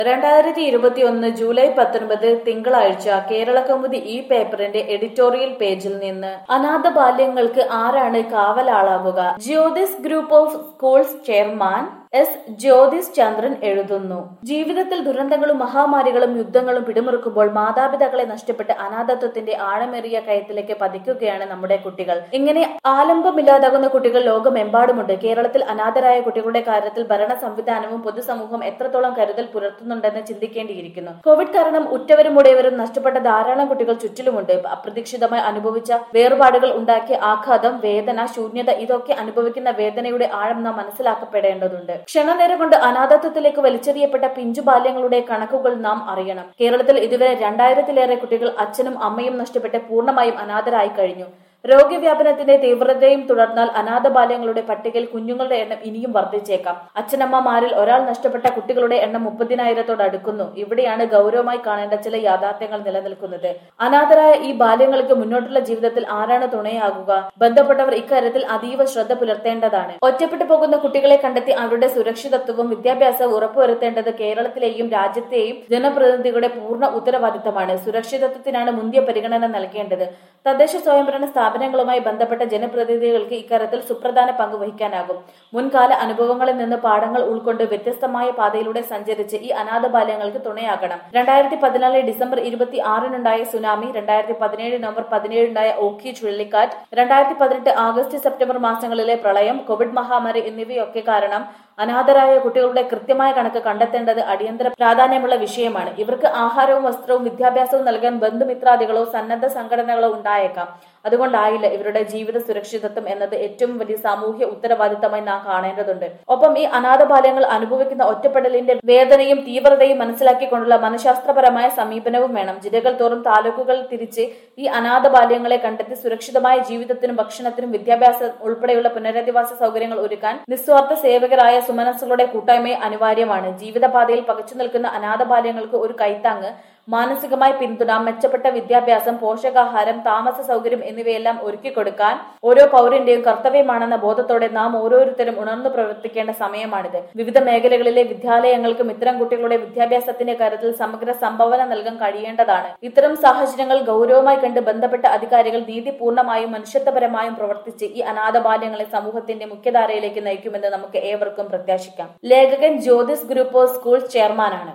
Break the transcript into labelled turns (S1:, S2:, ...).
S1: രണ്ടായിരത്തി ഇരുപത്തിയൊന്ന് ജൂലൈ പത്തൊൻപത് തിങ്കളാഴ്ച കേരളകൗമുദി ഈ പേപ്പറിന്റെ എഡിറ്റോറിയൽ പേജിൽ നിന്ന് അനാഥ ബാല്യങ്ങൾക്ക് ആരാണ് കാവലാളാകുക Jyothis group of schools chairman S Jyothis Chandran എഴുതുന്നു ജീവിതത്തിൽ ദുരന്തങ്ങളും മഹാമാരികളും യുദ്ധങ്ങളും പിടിമുറുക്കുമ്പോൾ മാതാപിതാക്കളെ നഷ്ടപ്പെട്ട് അനാഥത്വത്തിന്റെ ആഴമേറിയ കയത്തിലേക്ക് പതിക്കുകയാണ് നമ്മുടെ കുട്ടികൾ ഇങ്ങനെ ആലംബമില്ലാതാകുന്ന കുട്ടികൾ ലോകമെമ്പാടുമുണ്ട് കേരളത്തിൽ അനാഥരായ കുട്ടികളുടെ കാര്യത്തിൽ ഭരണ സംവിധാനവും പൊതുസമൂഹം എത്രത്തോളം കരുതൽ പുലർത്തുന്നുണ്ടെന്ന് ചിന്തിക്കേണ്ടിയിരിക്കുന്നു കോവിഡ് കാരണം ഉറ്റവരും ഉടയവരും നഷ്ടപ്പെട്ട ധാരാളം കുട്ടികൾ ചുറ്റിലുമുണ്ട് അപ്രതീക്ഷിതമായി അനുഭവിച്ച വേർപാടുകൾ ഉണ്ടാക്കിയ ആഘാതം വേദന ശൂന്യത ഇതൊക്കെ അനുഭവിക്കുന്ന വേദനയുടെ ആഴം നാം മനസ്സിലാക്കപ്പെടേണ്ടതുണ്ട് ക്ഷണനേരം കൊണ്ട് അനാഥത്വത്തിലേക്ക് വലിച്ചെറിയപ്പെട്ട പിഞ്ചു ബാല്യങ്ങളുടെ കണക്കുകൾ നാം അറിയണം കേരളത്തിൽ ഇതുവരെ രണ്ടായിരത്തിലേറെ കുട്ടികൾ അച്ഛനും അമ്മയും നഷ്ടപ്പെട്ട് പൂർണ്ണമായും അനാഥരായി കഴിഞ്ഞു രോഗവ്യാപനത്തിന്റെ തീവ്രതയും തുടർന്നാൽ അനാഥ ബാല്യങ്ങളുടെ പട്ടികയിൽ കുഞ്ഞുങ്ങളുടെ എണ്ണം ഇനിയും വർദ്ധിച്ചേക്കാം അച്ഛനമ്മമാരിൽ ഒരാൾ നഷ്ടപ്പെട്ട കുട്ടികളുടെ എണ്ണം മുപ്പതിനായിരത്തോട് അടുക്കുന്നു ഇവിടെയാണ് ഗൗരവമായി കാണേണ്ട ചില യാഥാർത്ഥ്യങ്ങൾ നിലനിൽക്കുന്നത് അനാഥരായ ഈ ബാല്യങ്ങൾക്ക് മുന്നോട്ടുള്ള ജീവിതത്തിൽ ആരാണ് തുണയാകുക ബന്ധപ്പെട്ടവർ ഇക്കാര്യത്തിൽ അതീവ ശ്രദ്ധ പുലർത്തേണ്ടതാണ് ഒറ്റപ്പെട്ടു പോകുന്ന കുട്ടികളെ കണ്ടെത്തി അവരുടെ സുരക്ഷിതത്വവും വിദ്യാഭ്യാസവും ഉറപ്പുവരുത്തേണ്ടത് കേരളത്തിലെയും രാജ്യത്തെയും ജനപ്രതിനിധികളുടെ പൂർണ്ണ ഉത്തരവാദിത്തമാണ് സുരക്ഷിതത്വത്തിനാണ് മുന്തിയ പരിഗണന നൽകേണ്ടത് തദ്ദേശ സ്വയംഭരണ സ്ഥാപനങ്ങളുമായി ബന്ധപ്പെട്ട ജനപ്രതിനിധികൾക്ക് ഇക്കാര്യത്തിൽ സുപ്രധാന പങ്ക് വഹിക്കാനാകും മുൻകാല അനുഭവങ്ങളിൽ നിന്ന് പാഠങ്ങൾ ഉൾക്കൊണ്ട് വ്യത്യസ്തമായ പാതയിലൂടെ സഞ്ചരിച്ച് ഈ അനാഥ ബാല്യങ്ങൾക്ക് തുണയാകണം രണ്ടായിരത്തി പതിനാല് ഡിസംബർ ഇരുപത്തി ആറിനുണ്ടായ സുനാമി രണ്ടായിരത്തി പതിനേഴ് നവംബർ പതിനേഴിനുണ്ടായ ഓഖി ചുഴലിക്കാറ്റ് രണ്ടായിരത്തി പതിനെട്ട് ആഗസ്റ്റ് സെപ്റ്റംബർ മാസങ്ങളിലെ പ്രളയം കോവിഡ് മഹാമാരി എന്നിവയൊക്കെ കാരണം അനാഥരായ കുട്ടികളുടെ കൃത്യമായ കണക്ക് കണ്ടെത്തേണ്ടത് അടിയന്തര പ്രാധാന്യമുള്ള വിഷയമാണ് ഇവർക്ക് ആഹാരവും വസ്ത്രവും വിദ്യാഭ്യാസവും നൽകാൻ ബന്ധുമിത്രാദികളോ സന്നദ്ധ സംഘടനകളോ ഉണ്ടായേക്കാം അതുകൊണ്ടായില്ല ഇവരുടെ ജീവിത സുരക്ഷിതത്വം എന്നത് ഏറ്റവും വലിയ സാമൂഹ്യ ഉത്തരവാദിത്തമായി നാം കാണേണ്ടതുണ്ട് ഒപ്പം ഈ അനാഥ ബാല്യങ്ങൾ അനുഭവിക്കുന്ന ഒറ്റപ്പെടലിന്റെ വേദനയും തീവ്രതയും മനസ്സിലാക്കിക്കൊണ്ടുള്ള മനഃശാസ്ത്രപരമായ സമീപനവും വേണം ജില്ലകൾ തോറും താലൂക്കുകൾ തിരിച്ച് ഈ അനാഥ ബാല്യങ്ങളെ കണ്ടെത്തി സുരക്ഷിതമായ ജീവിതത്തിനും ഭക്ഷണത്തിനും വിദ്യാഭ്യാസം ഉൾപ്പെടെയുള്ള പുനരധിവാസ സൗകര്യങ്ങൾ ഒരുക്കാൻ നിസ്വാർത്ഥ സേവകരായ സുമനസ്സുകളുടെ കൂട്ടായ്മ അനിവാര്യമാണ് ജീവിതപാതയിൽ പകച്ചു നിൽക്കുന്ന അനാഥ ബാല്യങ്ങൾക്ക് ഒരു കൈത്താങ്ങ് മാനസികമായ പിന്തുണ മെച്ചപ്പെട്ട വിദ്യാഭ്യാസം പോഷകാഹാരം താമസ സൗകര്യം എന്നിവയെല്ലാം ഒരുക്കി കൊടുക്കാൻ ഓരോ പൗരന്റെയും കർത്തവ്യമാണെന്ന ബോധത്തോടെ നാം ഓരോരുത്തരും ഉണർന്നു പ്രവർത്തിക്കേണ്ട സമയമാണിത് വിവിധ മേഖലകളിലെ വിദ്യാലയങ്ങൾക്കും ഇത്തരം കുട്ടികളുടെ വിദ്യാഭ്യാസത്തിന്റെ കാര്യത്തിൽ സമഗ്ര സംഭാവന നൽകാൻ കഴിയേണ്ടതാണ് ഇത്തരം സാഹചര്യങ്ങൾ ഗൗരവമായി കണ്ട് ബന്ധപ്പെട്ട അധികാരികൾ നീതിപൂർണമായും മനുഷ്യത്വപരമായും പ്രവർത്തിച്ച് ഈ അനാഥ ബാല്യങ്ങളെ സമൂഹത്തിന്റെ മുഖ്യധാരയിലേക്ക് നയിക്കുമെന്ന് നമുക്ക് ഏവർക്കും പ്രത്യാശിക്കാം ലേഖകൻ ജ്യോതിസ് ഗ്രൂപ്പ് ഓഫ് സ്കൂൾ ചെയർമാനാണ്